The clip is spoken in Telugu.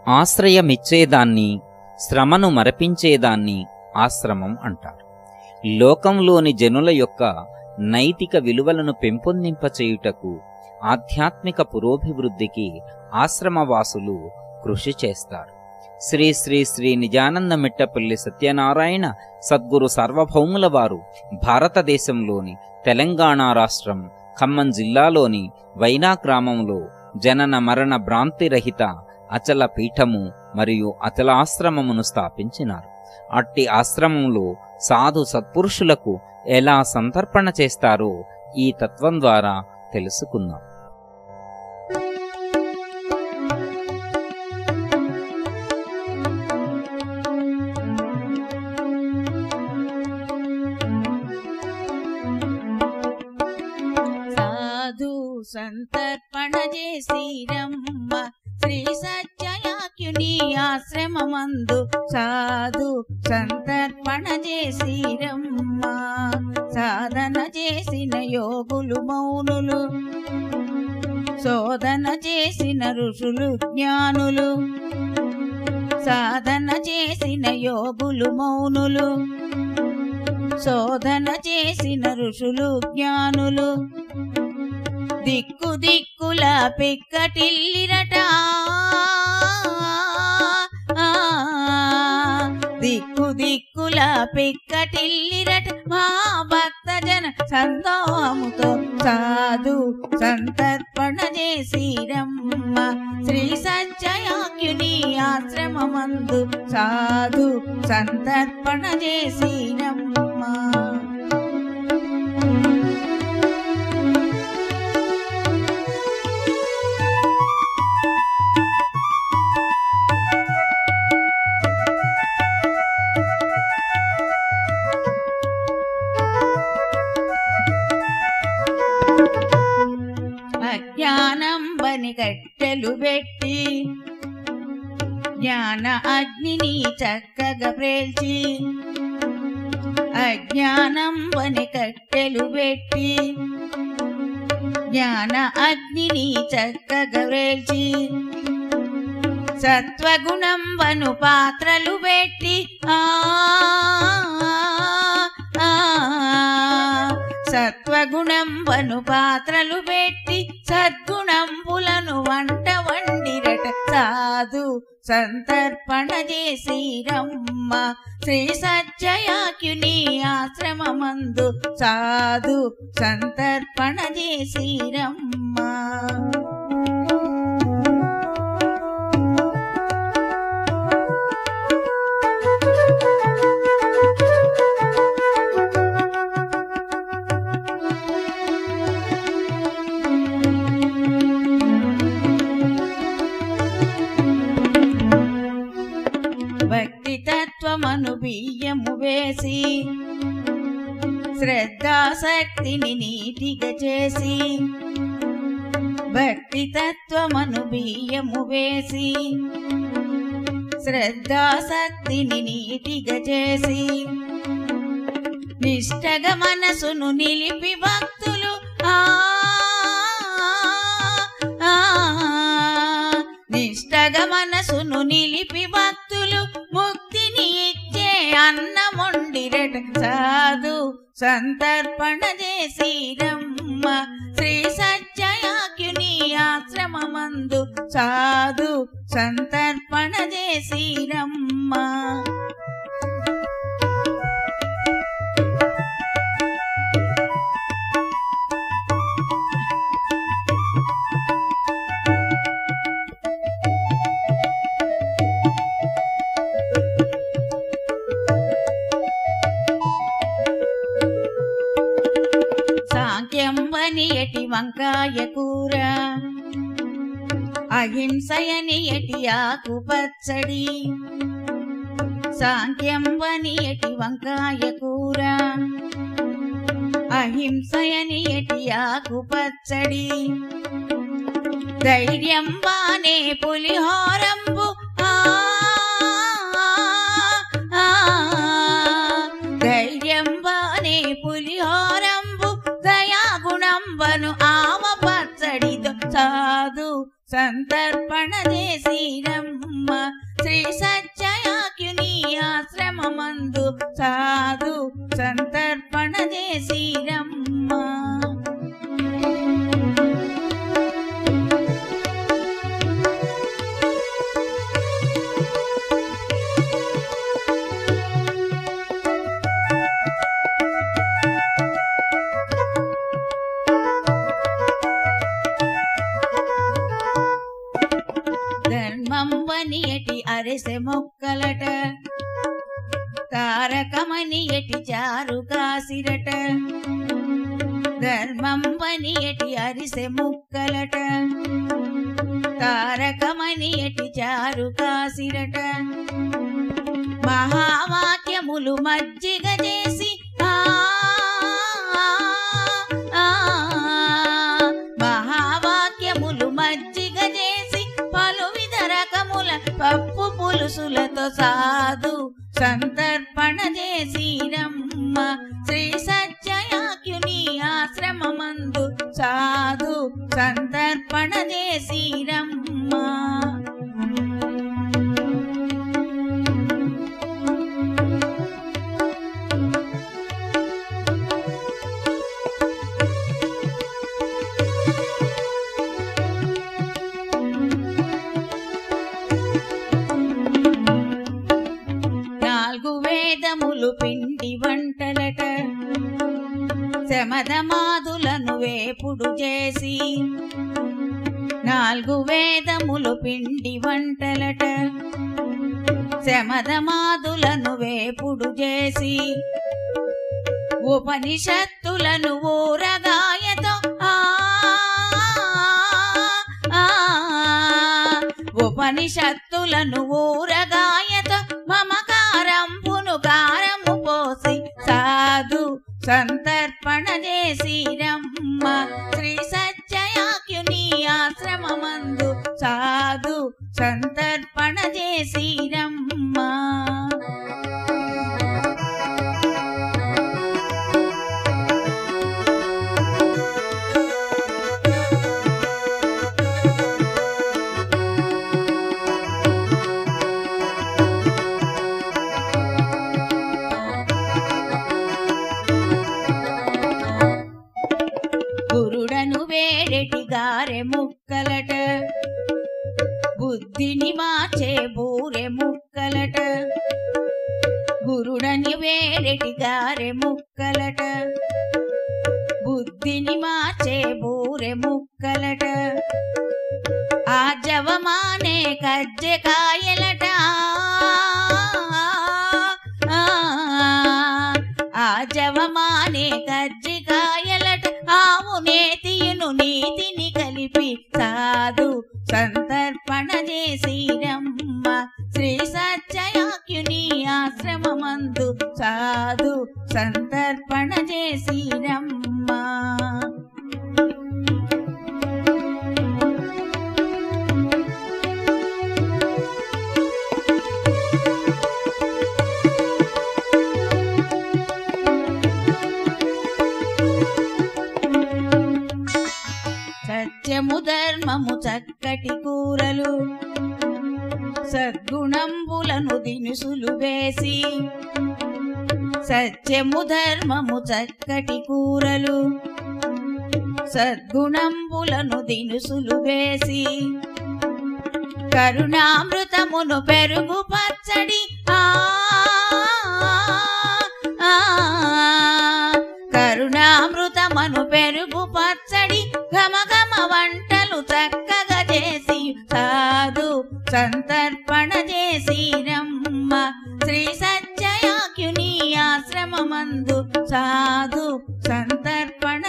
ఆశ్రయమిచ్చేదాన్ని శ్రమను మరపించేదాన్ని ఆశ్రమం అంటారు లోకంలోని జనుల యొక్క నైతిక విలువలను పెంపొందింపచేయుటకు ఆధ్యాత్మిక పురోభివృద్ధికి ఆశ్రమవాసులు కృషి చేస్తారు శ్రీ శ్రీ శ్రీ నిజానంద మిట్టపల్లి సత్యనారాయణ సద్గురు సార్వభౌముల వారు భారతదేశంలోని తెలంగాణ రాష్ట్రం ఖమ్మం జిల్లాలోని వైనా గ్రామంలో జనన మరణ భ్రాంతిరహిత అచల పీఠము మరియు అచలాశ్రమమును స్థాపించినారు అట్టి ఆశ్రమంలో సాధు సత్పురుషులకు ఎలా సంతర్పణ చేస్తారో ఈ తత్వం ద్వారా తెలుసుకుందాం సాధు సంతర్పణ చేసిరమ్మ శ్రీ సత్యయాఖ్యుని ఆశ్రమమందు సాధు సంతర్పణ చేసిరమ్మ సాధన చేసిన యోగులు మౌనులు శోధన చేసిన ఋషులు జ్ఞానులు సాధన చేసిన యోగులు మౌనులు శోధన చేసిన ఋషులు జ్ఞానులు దిక్కు దిక్కుల పిక్కటిల్లిరట దిక్కు దిక్కుల పిక్కటిల్లిరట మా భక్త జన సందోహముతో సాధు సంతర్పణ చేసిరమ్మ శ్రీ సత్యయాఖ్యుని ఆశ్రమమందు సాధు సంతర్పణ చేసిరమ్మ అజ్ఞానం బని కట్టెలు పెట్టి జ్ఞాన అగ్నిని చక్కగా ప్రేల్చి అజ్ఞానం బని కట్టెలు పెట్టి జ్ఞాన అగ్నిని చక్కగా ప్రేల్చి సత్వగుణం వను పాత్రలు పెట్టి ఆ ఆ, సత్వగుణం వను పాత్రలు పెట్టి సద్గుణంబులను వంట వండిరట సాధు సంతర్పణ చేసిరమ్మ శ్రీ సత్యయాఖ్యుని ఆశ్రమమందు సాధు సంతర్పణ చేసిరమ్మ భక్తి తత్వమను బియ్యము వేసి శ్రద్ధాశక్తిని నీటిగా చేసి భక్తి తత్వమను బియ్యము వేసి శ్రద్ధాశక్తిని నీటిగా చేసి నిష్టగా మనసును నిలిపి భక్తులు ఆ ఆ, నిష్టగా మనసును నిలిపి భక్తులు ముక్తిని ఇచ్చే అన్నమొండిరట సాధు సంతర్పణ చేసిరమ్మ శ్రీ సత్యయాఖ్యుని ఆశ్రమమందు సాధు సంతర్పణ చేసిరమ్మ సాంఖ్యం వని ఎటి వంకాయ కూర అహింసయని ఎటి ఆకు పచ్చడి సాంఖ్యం వని ఎటి వంకాయ కూర అహింసయని ఎటి ఆకు పచ్చడి ధైర్యం బానే పులిహోరంబు ఆ, ఆ, ధైర్యం బానే పులిహోరంబు దయాగుణంబను ఆవ పచ్చడితో సాధు సంతర్పణ చేసిరమ్మ ధర్మంబని ఎటి అరిసె మొక్కలట తారకమని ఎటి చారు కాసిరట ధర్మంబని ఎటి అరిసె ముక్కలట తారకమని ఎటి చారు కాసిరట మహావాక్యములు మజ్జిగ చేసి ఆ, ఆ, మహావాక్యములు మజ్జిగ చేసి పలు విధ రకముల పప్పు పులుసులతో సాధు సంతర్పణ చేసిరమ్మ శ్రీ సత్యయాక్యుని ఆశ్రమమందు సాధు సంతర్పణ చేసిరమ్మ నాలుగు వేదములు పిండి వంటలట శమధమాదులను వేపుడు చేసి నాలుగు వేదములు పిండి వంటలట శమధమాదులను వేపుడు చేసి ఉపనిషత్తులను ఊరగాయతో ఆ ఆ, ఉపనిషత్తులను ఊరగాయతో మమకారంపును కారము పోసి సాధు సంతర్పణ చేసిరమ్మ శ్రీ సత్యయాక్యుని ఆశ్రమమందు సాధు సంతర్పణ చేసిరమ్మ గురుడను వేరెటి గారె ముక్కలట బుద్ధిని మార్చే బూరె ముక్కలట గురుడని వేరెటి గారె ముక్కలట బుద్ధిని మార్చే బూరె ముక్కలట ఆ జవమానే కజ్జె కాయలట ఆ, ఆ జవమానే కజ్జికాయలట ఆవు నేతియును నీతిని కలిపి సాధు సంతర్పణ చేసిరమ్మ శ్రీ సత్యయాక్యుని ఆశ్రమమందు సాధు సంతర్పణ చేసిరమ్మ సత్యము ధర్మము చక్కటి కూరలు సద్గుణంబులను దినుసులు వేసి సత్యము ధర్మము చక్కటి కూరలు సద్గుణంబులను దినుసులు వేసి కరుణామృతమును పెరుగు పచ్చడి ఆ ఆ, కరుణామృతమను పెరుగు పచ్చడి ఘమ ఘమ వంటలు చక్కగా చేసి సాధు సంతర్పణ చేసిరమ్మ శ్రీ సత్యయాక్యుని ఆశ్రమమందు సాధు సంతర్పణ